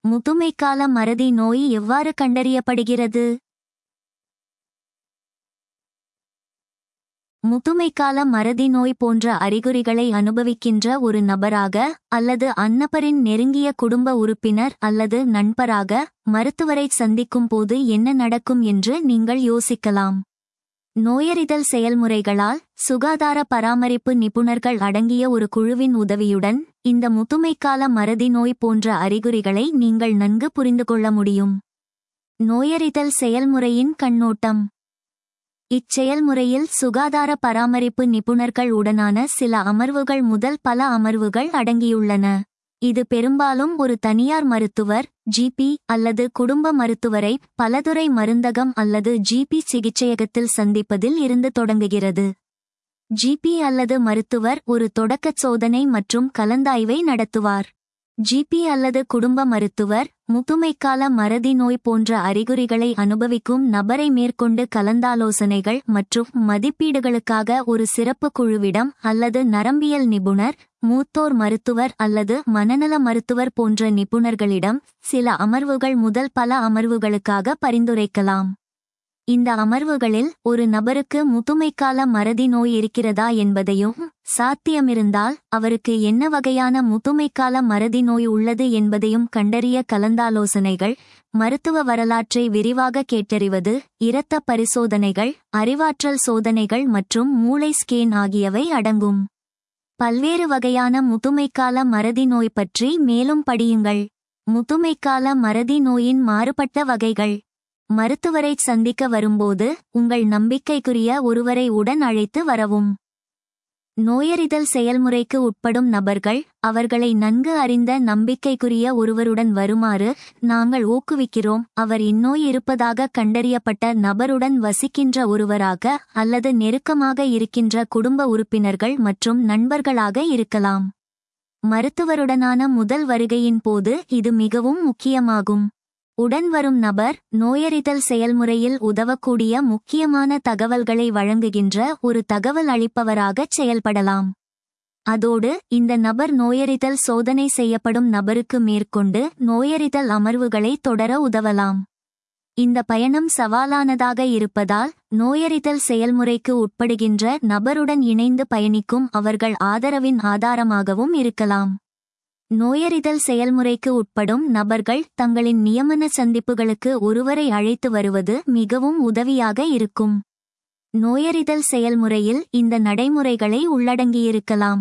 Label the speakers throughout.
Speaker 1: முதுமைக்கால மறதி நோய் எவ்வாறு கண்டறியப்படுகிறது முதுமைக்கால மறதி நோய் போன்ற அறிகுறிகளை அனுபவிக்கின்ற ஒரு நபராக அல்லது அந்நபரின் நெருங்கிய குடும்ப உறுப்பினர் அல்லது நண்பராக மருத்துவரை சந்திக்கும் போது என்ன நடக்கும் என்று நீங்கள் யோசிக்கலாம் நோயறிதல் செயல்முறைகளால் சுகாதார பராமரிப்பு நிபுணர்கள் அடங்கிய ஒரு குழுவின் உதவியுடன் இந்த முதுமைக்கால மறதி நோய் போன்ற அறிகுறிகளை நீங்கள் நன்கு புரிந்து கொள்ள முடியும் நோயறிதல் செயல்முறையின் கண்ணோட்டம் இச்செயல்முறையில் சுகாதார பராமரிப்பு நிபுணர்கள் உடனான சில அமர்வுகள் முதல் பல அமர்வுகள் அடங்கியுள்ளன இது பெரும்பாலும் ஒரு தனியார் மருத்துவர் ஜிபி அல்லது குடும்ப மருத்துவரை பலதுறை மருந்தகம் அல்லது ஜிபி சிகிச்சையகத்தில் சந்திப்பதில் இருந்து தொடங்குகிறது ஜிபி அல்லது மருத்துவர் ஒரு தொடக்கச் சோதனை மற்றும் கலந்தாய்வை நடத்துவார் ஜிபி அல்லது குடும்ப மருத்துவர் முதுமைக்கால மறதி நோய் போன்ற அறிகுறிகளை அனுபவிக்கும் நபரை மேற்கொண்டு கலந்தாலோசனைகள் மற்றும் மதிப்பீடுகளுக்காக ஒரு சிறப்பு குழுவிடம் அல்லது நரம்பியல் நிபுணர் மூத்தோர் மருத்துவர் அல்லது மனநல மருத்துவர் போன்ற நிபுணர்களிடம் சில அமர்வுகள் முதல் பல அமர்வுகளுக்காக பரிந்துரைக்கலாம் இந்த அமர்வுகளில் ஒரு நபருக்கு முதுமைக்கால மறதி நோய் இருக்கிறதா என்பதையும் சாத்தியமிருந்தால் அவருக்கு என்ன வகையான முதுமைக்கால மறதி நோய் உள்ளது என்பதையும் கண்டறிய கலந்தாலோசனைகள் மருத்துவ வரலாற்றை விரிவாக கேட்டறிவது இரத்த பரிசோதனைகள் அறிவாற்றல் சோதனைகள் மற்றும் மூளை ஸ்கேன் ஆகியவை அடங்கும் பல்வேறு வகையான முதுமைக்கால மறதி நோய் பற்றி மேலும் படியுங்கள் முதுமைக்கால மறதி நோயின் மாறுபட்ட வகைகள் மருத்துவரை சந்திக்க வரும்போது உங்கள் நம்பிக்கைக்குரிய ஒருவரை உடன் அழைத்து வரவும் நோயறிதல் செயல்முறைக்கு உட்படும் நபர்கள் அவர்களை நன்கு அறிந்த நம்பிக்கைக்குரிய ஒருவருடன் வருமாறு நாங்கள் ஊக்குவிக்கிறோம் அவர் இந்நோய் இருப்பதாக கண்டறியப்பட்ட நபருடன் வசிக்கின்ற ஒருவராக அல்லது நெருக்கமாக இருக்கின்ற குடும்ப உறுப்பினர்கள் மற்றும் நண்பர்களாக இருக்கலாம் மருத்துவருடனான முதல் வருகையின் போது இது மிகவும் முக்கியமாகும் உடன் வரும் நபர் நோயறிதல் செயல்முறையில் உதவக்கூடிய முக்கியமான தகவல்களை வழங்குகின்ற ஒரு தகவல் அளிப்பவராகச் செயல்படலாம் அதோடு இந்த நபர் நோயறிதல் சோதனை செய்யப்படும் நபருக்கு மேற்கொண்டு நோயறிதல் அமர்வுகளை தொடர உதவலாம் இந்த பயணம் சவாலானதாக இருப்பதால் நோயறிதல் செயல்முறைக்கு உட்படுகின்ற நபருடன் இணைந்து பயணிக்கும் அவர்கள் ஆதரவின் ஆதாரமாகவும் இருக்கலாம் நோயறிதல் செயல்முறைக்கு உட்படும் நபர்கள் தங்களின் நியமன சந்திப்புகளுக்கு ஒருவரை அழைத்து வருவது மிகவும் உதவியாக இருக்கும் நோயறிதல் செயல்முறையில் இந்த நடைமுறைகளை உள்ளடங்கியிருக்கலாம்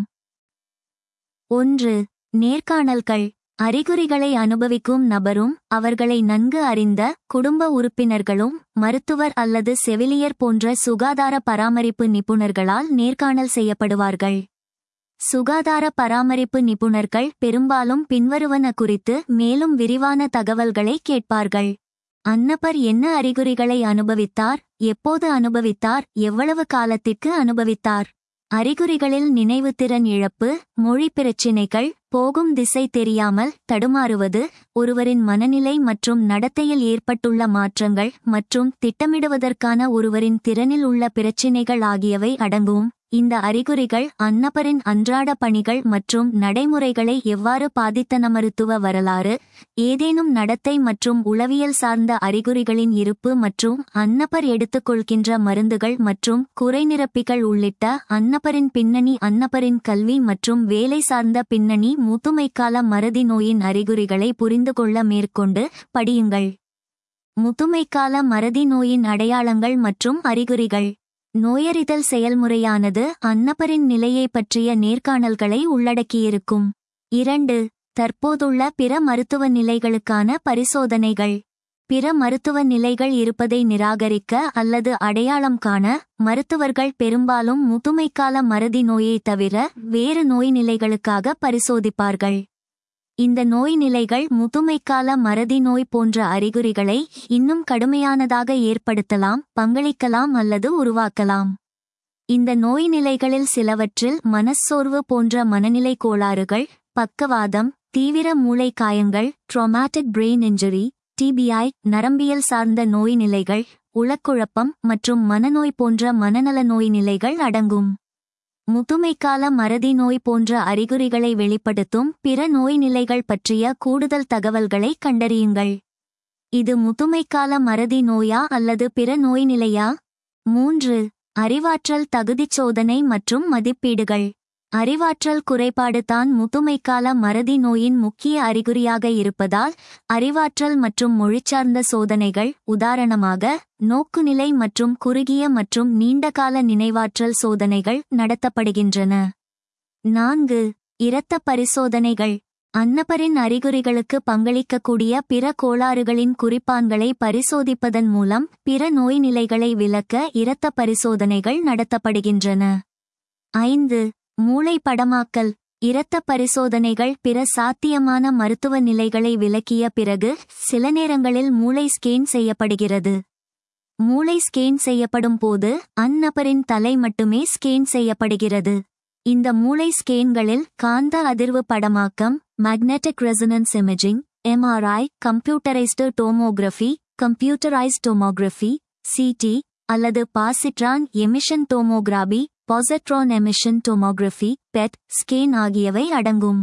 Speaker 1: ஒன்று நேர்காணல்கள் அறிகுறிகளை அனுபவிக்கும் நபரும் அவர்களை நன்கு அறிந்த குடும்ப உறுப்பினர்களும் மருத்துவர் அல்லது செவிலியர் போன்ற சுகாதார பராமரிப்பு நிபுணர்களால் நேர்காணல் செய்யப்படுவார்கள் சுகாதார பராமரிப்பு நிபுணர்கள் பெரும்பாலும் பின்வருவன குறித்து மேலும் விரிவான தகவல்களை கேட்பார்கள் அன்னபர் என்ன அறிகுறிகளை அனுபவித்தார் எப்போது அனுபவித்தார் எவ்வளவு காலத்திற்கு அனுபவித்தார் அறிகுறிகளில் நினைவுத்திறன் இழப்பு மொழி பிரச்சினைகள் போகும் திசை தெரியாமல் தடுமாறுவது ஒருவரின் மனநிலை மற்றும் நடத்தையில் ஏற்பட்டுள்ள மாற்றங்கள் மற்றும் திட்டமிடுவதற்கான ஒருவரின் திறனில் உள்ள பிரச்சினைகள் ஆகியவை அடங்கும் இந்த அறிகுறிகள் அன்னபரின் அன்றாட பணிகள் மற்றும் நடைமுறைகளை எவ்வாறு பாதித்தன மருத்துவ வரலாறு ஏதேனும் நடத்தை மற்றும் உளவியல் சார்ந்த அறிகுறிகளின் இருப்பு மற்றும் அன்னபர் எடுத்துக்கொள்கின்ற மருந்துகள் மற்றும் குறைநிரப்பிகள் உள்ளிட்ட அன்னபரின் பின்னணி அன்னபரின் கல்வி மற்றும் வேலை சார்ந்த பின்னணி முதுமைக்கால மறதி நோயின் அறிகுறிகளை புரிந்து கொள்ள மேற்கொண்டு படியுங்கள் முதுமைக்கால மறதி நோயின் அடையாளங்கள் மற்றும் அறிகுறிகள் நோயறிதல் செயல்முறையானது அன்னபரின் நிலையை பற்றிய நேர்காணல்களை உள்ளடக்கியிருக்கும் இரண்டு தற்போதுள்ள பிற மருத்துவ நிலைகளுக்கான பரிசோதனைகள் பிற மருத்துவ நிலைகள் இருப்பதை நிராகரிக்க அல்லது அடையாளம் காண மருத்துவர்கள் பெரும்பாலும் முதுமைக்கால மறதி நோயை தவிர வேறு நோய் நிலைகளுக்காக பரிசோதிப்பார்கள் இந்த நோய் நிலைகள் முதுமைக்கால மறதி நோய் போன்ற அறிகுறிகளை இன்னும் கடுமையானதாக ஏற்படுத்தலாம் பங்களிக்கலாம் அல்லது உருவாக்கலாம் இந்த நோய் நிலைகளில் சிலவற்றில் மனச்சோர்வு போன்ற மனநிலை கோளாறுகள் பக்கவாதம் தீவிர மூளை காயங்கள் ட்ரோமாட்டிக் பிரெயின் இன்ஜுரி டிபிஐ நரம்பியல் சார்ந்த நோய் நிலைகள் உளக்குழப்பம் மற்றும் மனநோய் போன்ற மனநல நோய் நிலைகள் அடங்கும் முதுமைக்கால மறதி நோய் போன்ற அறிகுறிகளை வெளிப்படுத்தும் பிற நோய் நிலைகள் பற்றிய கூடுதல் தகவல்களை கண்டறியுங்கள் இது முதுமைக்கால மறதி நோயா அல்லது பிற நோய் நிலையா மூன்று அறிவாற்றல் தகுதிச் சோதனை மற்றும் மதிப்பீடுகள் அறிவாற்றல் குறைபாடு தான் முதுமைக்கால மறதி நோயின் முக்கிய அறிகுறியாக இருப்பதால் அறிவாற்றல் மற்றும் மொழிச்சார்ந்த சோதனைகள் உதாரணமாக நோக்குநிலை மற்றும் குறுகிய மற்றும் நீண்டகால நினைவாற்றல் சோதனைகள் நடத்தப்படுகின்றன நான்கு இரத்த பரிசோதனைகள் அன்னபரின் அறிகுறிகளுக்கு பங்களிக்கக்கூடிய பிற கோளாறுகளின் குறிப்பான்களை பரிசோதிப்பதன் மூலம் பிற நோய் நிலைகளை விளக்க இரத்த பரிசோதனைகள் நடத்தப்படுகின்றன ஐந்து மூளை படமாக்கல் இரத்த பரிசோதனைகள் பிற சாத்தியமான மருத்துவ நிலைகளை விளக்கிய பிறகு சில நேரங்களில் மூளை ஸ்கேன் செய்யப்படுகிறது மூளை ஸ்கேன் செய்யப்படும் போது அந்நபரின் தலை மட்டுமே ஸ்கேன் செய்யப்படுகிறது இந்த மூளை ஸ்கேன்களில் காந்த அதிர்வு படமாக்கம் magnetic resonance imaging MRI computerised tomography computerised tomography CT அல்லது positron emission tomography positron emission tomography PET scan ஆகியவை அடங்கும்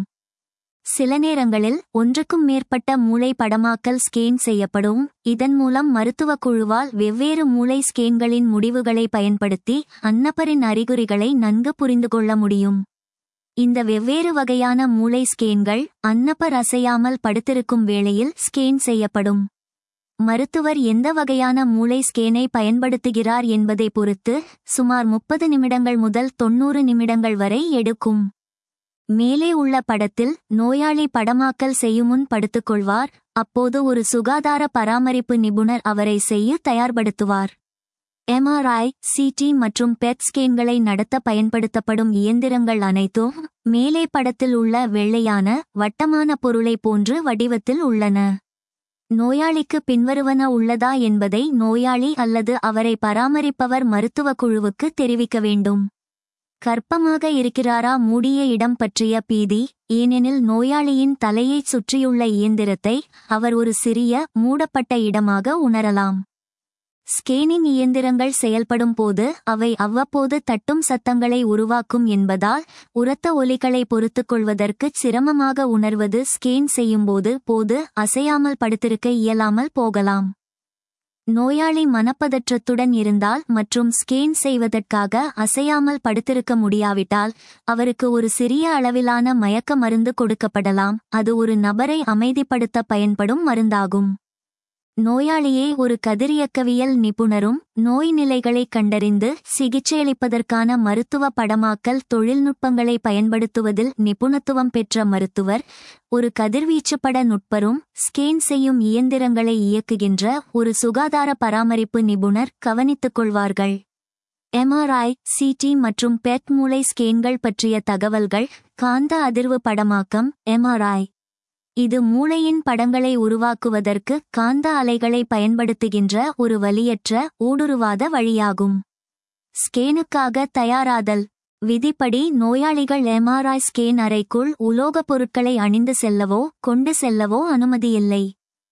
Speaker 1: சில நேரங்களில் ஒன்றுக்கும் மேற்பட்ட மூளை படமாக்கல் ஸ்கேன் செய்யப்படும் இதன் மூலம் மருத்துவ குழுவால் வெவ்வேறு மூளை ஸ்கேன்களின் முடிவுகளை பயன்படுத்தி அன்னபரின் அறிகுறிகளை நன்கு புரிந்து கொள்ள முடியும் இந்த வெவ்வேறு வகையான மூளை ஸ்கேன்கள் அன்னப்பர் அசையாமல் படுத்திருக்கும் வேளையில் ஸ்கேன் செய்யப்படும் மருத்துவர் எந்த வகையான மூளை ஸ்கேனை பயன்படுத்துகிறார் என்பதை பொறுத்து சுமார் முப்பது நிமிடங்கள் முதல் தொன்னூறு நிமிடங்கள் வரை எடுக்கும் மேலே உள்ள படத்தில் நோயாளி படமாக்கல் செய்யுமுன் படுத்துக்கொள்வார் அப்போது ஒரு சுகாதார பராமரிப்பு நிபுணர் அவரை செய்ய தயார்படுத்துவார் எம்ஆர்ஐ சிடி மற்றும் பெட் ஸ்கேன்களை நடத்த பயன்படுத்தப்படும் இயந்திரங்கள் அனைத்தும் மேலே படத்தில் உள்ள வெள்ளையான வட்டமான பொருளை போன்று வடிவத்தில் உள்ளன நோயாளிக்கு பின்வருவன உள்ளதா என்பதை நோயாளி அல்லது அவரை பராமரிப்பவர் மருத்துவ குழுவுக்கு தெரிவிக்க வேண்டும் கர்ப்பமாக இருக்கிறாரா மூடிய இடம் பற்றிய பீதி ஏனெனில் நோயாளியின் தலையைச் சுற்றியுள்ள இயந்திரத்தை அவர் ஒரு சிறிய மூடப்பட்ட இடமாக உணரலாம் ஸ்கேனிங் இயந்திரங்கள் செயல்படும் போது அவை அவ்வப்போது தட்டும் சத்தங்களை உருவாக்கும் என்பதால் உரத்த ஒலிகளை பொறுத்துக்கொள்வதற்கு சிரமமாக உணர்வது ஸ்கேன் செய்யும்போது போது அசையாமல் படுத்திருக்க இயலாமல் போகலாம் நோயாளி மனப்பதற்றத்துடன் இருந்தால் மற்றும் ஸ்கேன் செய்வதற்காக அசையாமல் படுத்திருக்க முடியாவிட்டால் அவருக்கு ஒரு சிறிய அளவிலான மயக்க மருந்து கொடுக்கப்படலாம் அது ஒரு நபரை அமைதிப்படுத்த பயன்படும் மருந்தாகும் நோயாளியை ஒரு கதிரியக்கவியல் நிபுணரும் நோய் நிலைகளை கண்டறிந்து சிகிச்சையளிப்பதற்கான மருத்துவ படமாக்கல் தொழில்நுட்பங்களை பயன்படுத்துவதில் நிபுணத்துவம் பெற்ற மருத்துவர் ஒரு கதிர்வீச்சு பட நுட்பரும் ஸ்கேன் செய்யும் இயந்திரங்களை இயக்குகின்ற ஒரு சுகாதார பராமரிப்பு நிபுணர் கவனித்துக் கொள்வார்கள் எம்ஆர்ஐ சிடி மற்றும் பெட் மூளை ஸ்கேன்கள் பற்றிய தகவல்கள் காந்த அதிர்வு படமாக்கம் எம்ஆர்ஐ இது மூளையின் படங்களை உருவாக்குவதற்கு காந்த அலைகளை பயன்படுத்துகின்ற ஒரு வலியற்ற ஊடுருவாத வழியாகும் ஸ்கேனுக்காக தயாராதல் விதிப்படி நோயாளிகள் எம்ஆர்ஐ ஸ்கேன் அறைக்குள் உலோகப் பொருட்களை அணிந்து செல்லவோ கொண்டு செல்லவோ அனுமதியில்லை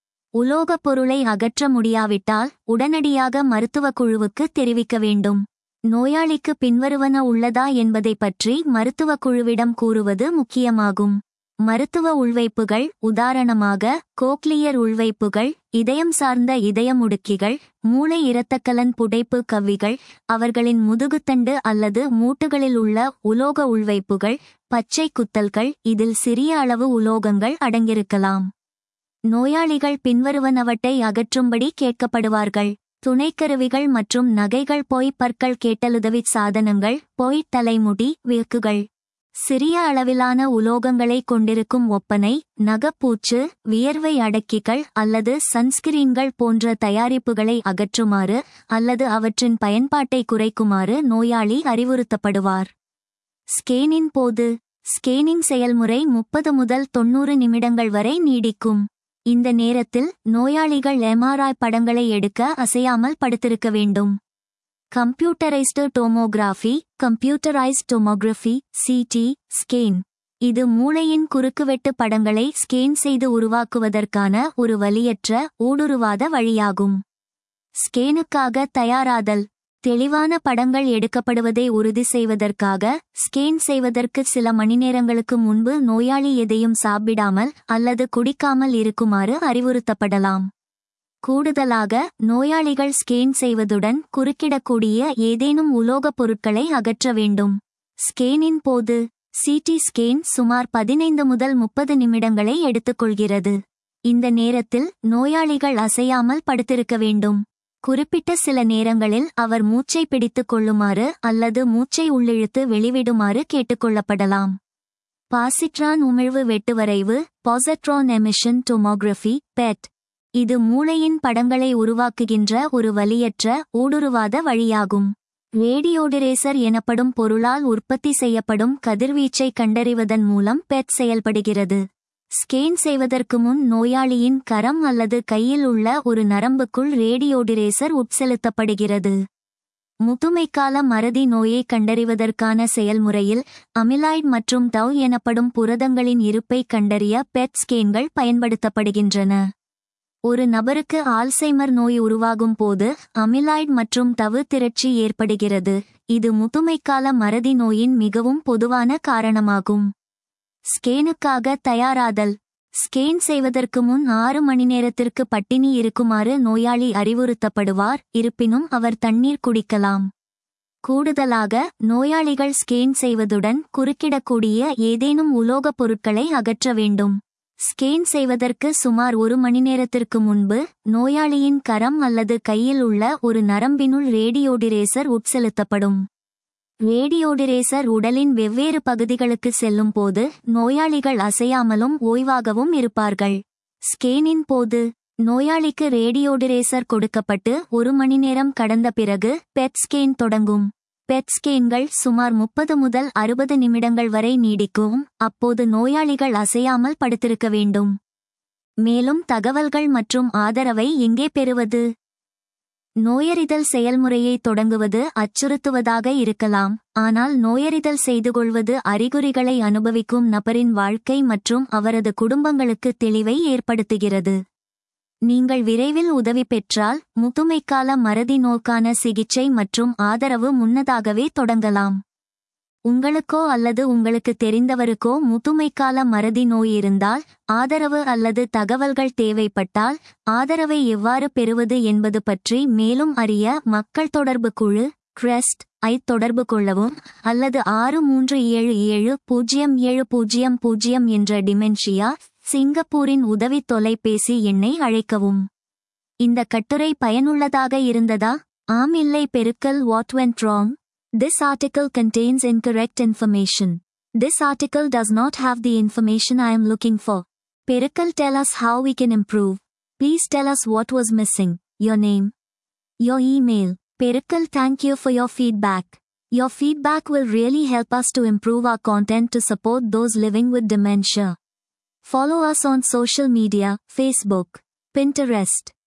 Speaker 1: உலோகப் பொருளை அகற்ற முடியாவிட்டால் உடனடியாக மருத்துவ குழுவுக்கு தெரிவிக்க வேண்டும் நோயாளிக்கு பின்வருவன உள்ளதா என்பதை பற்றி மருத்துவ குழுவிடம் கூறுவது முக்கியமாகும் மருத்துவ உள்வைப்புகள் உதாரணமாக கோக்லியர் உள்வைப்புகள் இதயம் சார்ந்த இதய முடுக்கிகள் மூளை இரத்தக்கலன் புடைப்பு கவ்விகள் அவர்களின் முதுகுத்தண்டு அல்லது மூட்டுகளில் உள்ள உலோக உள்வைப்புகள் பச்சை குத்தல்கள் இதில் சிறிய அளவு உலோகங்கள் அடங்கியிருக்கலாம் நோயாளிகள் பின்வருவனவற்றை அகற்றும்படி கேட்கப்படுவார்கள் துணைக்கருவிகள் மற்றும் நகைகள் பொய் பற்கள் கேட்டலுதவி சாதனங்கள் பொய் தலைமுடி வியக்குகள் சிறிய அளவிலான உலோகங்களை கொண்டிருக்கும் ஒப்பனை நகப்பூச்சு வியர்வை அடக்கிகள் அல்லது சன்ஸ்கிரீன்கள் போன்ற தயாரிப்புகளை அகற்றுமாறு அல்லது அவற்றின் பயன்பாட்டை குறைக்குமாறு நோயாளி அறிவுறுத்தப்படுவார் ஸ்கேனின் போது ஸ்கேனிங் செயல்முறை முப்பது முதல் தொன்னூறு நிமிடங்கள் வரை நீடிக்கும் இந்த நேரத்தில் நோயாளிகள் எம்ஆர்ஐ படங்களை எடுக்க அசையாமல் படுத்திருக்க வேண்டும் computerised tomography computerised tomography CT scan இது மூளையின் குறுக்குவெட்டு படங்களை ஸ்கேன் செய்து உருவாக்குவதற்கான ஒரு வலியற்ற ஊடுருவாத வழியாகும் ஸ்கேனுக்காக தயாராதல் தெளிவான படங்கள் எடுக்கப்படுவதை உறுதி செய்வதற்காக ஸ்கேன் செய்வதற்கு சில மணிநேரங்களுக்கு முன்பு நோயாளி எதையும் சாப்பிடாமல் அல்லது குடிக்காமல் இருக்குமாறு அறிவுறுத்தப்படலாம் கூடுதலாக நோயாளிகள் ஸ்கேன் செய்வதுடன் குறுக்கிடக்கூடிய ஏதேனும் உலோகப் பொருட்களை அகற்ற வேண்டும் ஸ்கேனின் போது சிடி ஸ்கேன் சுமார் பதினைந்து முதல் முப்பது நிமிடங்களை எடுத்துக்கொள்கிறது இந்த நேரத்தில் நோயாளிகள் அசையாமல் படுத்திருக்க வேண்டும் குறிப்பிட்ட சில நேரங்களில் அவர் மூச்சை பிடித்துக் கொள்ளுமாறு அல்லது மூச்சை உள்ளிழுத்து வெளிவிடுமாறு கேட்டுக்கொள்ளப்படலாம் பாசிட்ரான் உமிழ்வு வெட்டுவரைவு பாசிட்ரான் எமிஷன் டொமோகிராஃபி பெட் இது மூளையின் படங்களை உருவாக்குகின்ற ஒரு வலியற்ற ஊடுருவாத வழியாகும் ரேடியோடிரேசர் எனப்படும் பொருளால் உற்பத்தி செய்யப்படும் கதிர்வீச்சை கண்டறிவதன் மூலம் பெட் செயல்படுகிறது ஸ்கேன் செய்வதற்கு முன் நோயாளியின் கரம் அல்லது கையில் உள்ள ஒரு நரம்புக்குள் ரேடியோடிரேசர் உட்செலுத்தப்படுகிறது முதுமைக்கால மறதி நோயை கண்டறிவதற்கான செயல்முறையில் அமிலாய்ட் மற்றும் டவ் எனப்படும் புரதங்களின் இருப்பை கண்டறிய பெட் ஸ்கேன்கள் பயன்படுத்தப்படுகின்றன ஒரு நபருக்கு ஆல்சைமர் நோய் உருவாகும் போது அமிலாய்ட் மற்றும் தவு திரட்சி ஏற்படுகிறது இது முதுமைக்கால மறதி நோயின் மிகவும் பொதுவான காரணமாகும் ஸ்கேனுக்காக தயாராதல் ஸ்கேன் செய்வதற்கு முன் ஆறு மணி நேரத்திற்கு பட்டினி இருக்குமாறு நோயாளி அறிவுறுத்தப்படுவார் இருப்பினும் அவர் தண்ணீர் குடிக்கலாம் கூடுதலாக நோயாளிகள் ஸ்கேன் செய்வதுடன் குறுக்கிடக்கூடிய ஏதேனும் உலோகப் பொருட்களை அகற்ற வேண்டும் ஸ்கேன் செய்வதற்கு சுமார் ஒரு மணி நேரத்திற்கு முன்பு நோயாளியின் கரம் அல்லது கையில் உள்ள ஒரு நரம்பினுள் ரேடியோடிரேசர் உட்செலுத்தப்படும் ரேடியோடிரேசர் உடலின் வெவ்வேறு பகுதிகளுக்கு செல்லும் போது நோயாளிகள் அசையாமலும் ஓய்வாகவும் இருப்பார்கள் ஸ்கேனின் போது நோயாளிக்கு ரேடியோடிரேசர் கொடுக்கப்பட்டு ஒரு மணி நேரம் கடந்த பிறகு பெட் ஸ்கேன் தொடங்கும் பெட் ஸ்கேன்கள் சுமார் முப்பது முதல் அறுபது நிமிடங்கள் வரை நீடிக்கும் அப்போது நோயாளிகள் அசையாமல் படுத்திருக்க வேண்டும் மேலும் தகவல்கள் மற்றும் ஆதரவை எங்கே பெறுவது நோயறிதல் செயல்முறையை தொடங்குவது அச்சுறுத்துவதாக இருக்கலாம் ஆனால் நோயறிதல் செய்து கொள்வது அறிகுறிகளை அனுபவிக்கும் நபரின் வாழ்க்கை மற்றும் அவரது குடும்பங்களுக்கு தெளிவை ஏற்படுத்துகிறது நீங்கள் விரைவில் உதவி பெற்றால் முதுமைக்கால மறதி நோக்கான சிகிச்சை மற்றும் ஆதரவு முன்னதாகவே தொடங்கலாம் உங்களுக்கோ அல்லது உங்களுக்கு தெரிந்தவருக்கோ முதுமைக்கால மறதி நோய் இருந்தால் ஆதரவு அல்லது தகவல்கள் தேவைப்பட்டால் ஆதரவை எவ்வாறு பெறுவது என்பது பற்றி மேலும் அறிய மக்கள் தொடர்பு குழு கிரெஸ்ட் ஐ தொடர்பு கொள்ளவும் அல்லது ஆறு மூன்று ஏழு ஏழு பூஜ்ஜியம் ஏழு பூஜ்ஜியம் பூஜ்ஜியம் என்ற டிமென்ஷியா சிங்கப்பூரின் உதவி தொலைபேசி எண்ணை அழைக்கவும் இந்த கட்டுரை பயனுள்ளதாக இருந்ததா ஆம் இல்லை பெருக்கல் what went wrong This article contains incorrect information. This article does not have the information I am looking for. Perikal tell us how we can improve. Please tell us what was missing, your name, your email. Perikal thank you for your feedback. Your feedback will really help us to improve our content to support those living with dementia. Follow us on social media, Facebook, Pinterest,